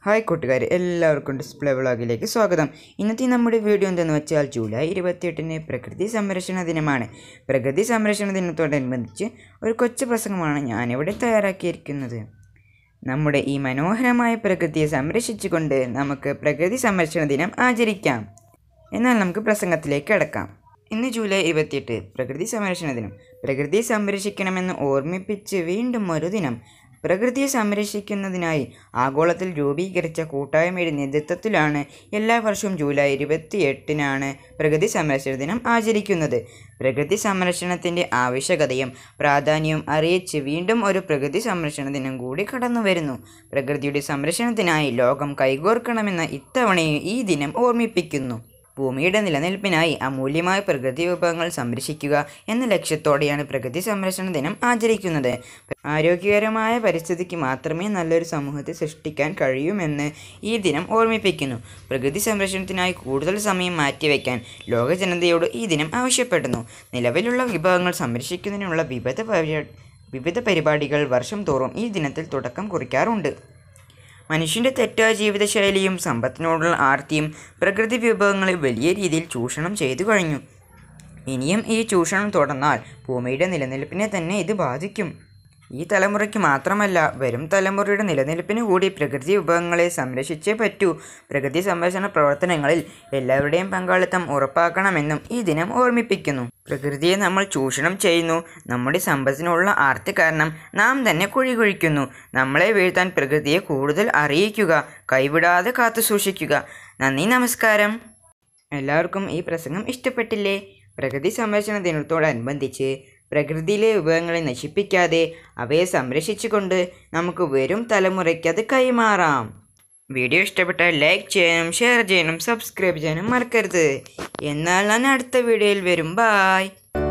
hi കൂട്ടുകാരെ എല്ലാവർക്കും display വ്ളോഗിലേക്ക് സ്വാഗതം ഇന്നത്തെ നമ്മുടെ വീഡിയോ എന്തെന്ന് വെച്ചാൽ ജൂലൈ ഇരുപത്തിയെട്ടിന് പ്രകൃതി സംരക്ഷണ ദിനമാണ് പ്രകൃതി സംരക്ഷണ ദിനത്തോടനുബന്ധിച്ച് ഒരു കൊച്ചു പ്രസംഗമാണ് ഞാനിവിടെ തയ്യാറാക്കിയിരിക്കുന്നത് നമ്മുടെ ഈ മനോഹരമായ പ്രകൃതിയെ സംരക്ഷിച്ചുകൊണ്ട് നമുക്ക് പ്രകൃതി സംരക്ഷണ ദിനം ആചരിക്കാം എന്നാൽ നമുക്ക് പ്രസംഗത്തിലേക്ക് കടക്കാം ഇന്ന് ജൂലൈ ഇരുപത്തിയെട്ട് പ്രകൃതി സംരക്ഷണ ദിനം പ്രകൃതിയെ സംരക്ഷിക്കണമെന്ന് ഓർമ്മിപ്പിച്ച് വീണ്ടും ഒരു ദിനം പ്രകൃതിയെ സംരക്ഷിക്കുന്നതിനായി ആഗോളത്തിൽ രൂപീകരിച്ച കൂട്ടായ്മയുടെ നേതൃത്വത്തിലാണ് എല്ലാ വർഷവും ജൂലൈ ഇരുപത്തി എട്ടിനാണ് പ്രകൃതി സംരക്ഷണ ദിനം ആചരിക്കുന്നത് പ്രകൃതി സംരക്ഷണത്തിൻ്റെ ആവശ്യകതയും പ്രാധാന്യവും അറിയിച്ച് വീണ്ടും ഒരു പ്രകൃതി സംരക്ഷണ ദിനം കൂടി കടന്നു വരുന്നു പ്രകൃതിയുടെ സംരക്ഷണത്തിനായി ലോകം കൈകോർക്കണമെന്ന ഇത്തവണയും ഈ ദിനം ഓർമ്മിപ്പിക്കുന്നു ഭൂമിയുടെ നിലനിൽപ്പിനായി അമൂല്യമായ പ്രകൃതി വിഭവങ്ങൾ സംരക്ഷിക്കുക എന്ന ലക്ഷ്യത്തോടെയാണ് പ്രകൃതി സംരക്ഷണ ദിനം ആചരിക്കുന്നത് ആരോഗ്യകരമായ പരിസ്ഥിതിക്ക് മാത്രമേ നല്ലൊരു സമൂഹത്തെ സൃഷ്ടിക്കാൻ കഴിയുമെന്ന് ഈ ദിനം ഓർമ്മിപ്പിക്കുന്നു പ്രകൃതി സംരക്ഷണത്തിനായി കൂടുതൽ സമയം മാറ്റിവെക്കാൻ ലോക ജനതയോട് ഈ ദിനം ആവശ്യപ്പെടുന്നു നിലവിലുള്ള വിഭവങ്ങൾ സംരക്ഷിക്കുന്നതിനുള്ള വിവിധ പരി- വിവിധ പരിപാടികൾ വർഷം തോറും ഈ ദിനത്തിൽ തുടക്കം കുറിക്കാറുണ്ട് മനുഷ്യൻ്റെ തെറ്റായ ജീവിതശൈലിയും സമ്പത്തിനോടുള്ള ആർത്തിയും പ്രകൃതി വിഭവങ്ങളെ വലിയ രീതിയിൽ ചൂഷണം ചെയ്തു കഴിഞ്ഞു ഇനിയും ഈ ചൂഷണം തുടർന്നാൽ ഭൂമിയുടെ നിലനിൽപ്പിനെ തന്നെ ഇത് ബാധിക്കും ഈ തലമുറയ്ക്ക് മാത്രമല്ല വരും തലമുറയുടെ നിലനിൽപ്പിന് കൂടി പ്രകൃതി വിഭവങ്ങളെ സംരക്ഷിച്ചേ പറ്റൂ പ്രകൃതി സംരക്ഷണ പ്രവർത്തനങ്ങളിൽ എല്ലാവരുടെയും പങ്കാളിത്തം ഉറപ്പാക്കണമെന്നും ഈ ദിനം ഓർമ്മിപ്പിക്കുന്നു പ്രകൃതിയെ നമ്മൾ ചൂഷണം ചെയ്യുന്നു നമ്മുടെ സമ്പത്തിനുള്ള ആർത്തി കാരണം നാം തന്നെ കുഴി കുഴിക്കുന്നു നമ്മളെ വീഴ്ത്താൻ പ്രകൃതിയെ കൂടുതൽ അറിയിക്കുക കൈവിടാതെ കാത്തു സൂക്ഷിക്കുക നന്ദി നമസ്കാരം എല്ലാവർക്കും ഈ പ്രസംഗം ഇഷ്ടപ്പെട്ടില്ലേ പ്രകൃതി സംരക്ഷണ ദിനത്തോടനുബന്ധിച്ച് പ്രകൃതിയിലെ വിഭവങ്ങളെ നശിപ്പിക്കാതെ അവയെ സംരക്ഷിച്ചുകൊണ്ട് നമുക്ക് വരും തലമുറയ്ക്ക് അത് കൈമാറാം വീഡിയോ ഇഷ്ടപ്പെട്ടാൽ ലൈക്ക് ചെയ്യാനും ഷെയർ ചെയ്യാനും സബ്സ്ക്രൈബ് ചെയ്യാനും മറക്കരുത് എന്നാൽ ഞാൻ അടുത്ത വീഡിയോയിൽ വരും ബായ്